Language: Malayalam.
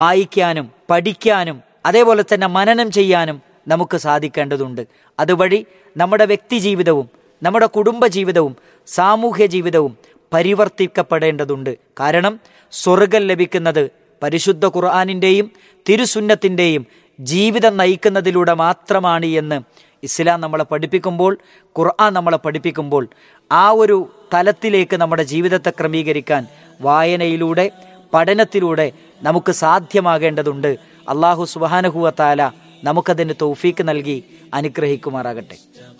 വായിക്കാനും പഠിക്കാനും അതേപോലെ തന്നെ മനനം ചെയ്യാനും നമുക്ക് സാധിക്കേണ്ടതുണ്ട് അതുവഴി നമ്മുടെ വ്യക്തി ജീവിതവും നമ്മുടെ കുടുംബ ജീവിതവും സാമൂഹ്യ ജീവിതവും പരിവർത്തിക്കപ്പെടേണ്ടതുണ്ട് കാരണം സ്വർഗം ലഭിക്കുന്നത് പരിശുദ്ധ ഖുർആാനിൻ്റെയും തിരുസുന്നത്തിൻ്റെയും ജീവിതം നയിക്കുന്നതിലൂടെ മാത്രമാണ് എന്ന് ഇസ്ലാം നമ്മളെ പഠിപ്പിക്കുമ്പോൾ ഖുർആൻ നമ്മളെ പഠിപ്പിക്കുമ്പോൾ ആ ഒരു തലത്തിലേക്ക് നമ്മുടെ ജീവിതത്തെ ക്രമീകരിക്കാൻ വായനയിലൂടെ പഠനത്തിലൂടെ നമുക്ക് സാധ്യമാകേണ്ടതുണ്ട് അള്ളാഹു സുബാനഹുവ താല നമുക്കതിന് തൗഫീക്ക് നൽകി അനുഗ്രഹിക്കുമാറാകട്ടെ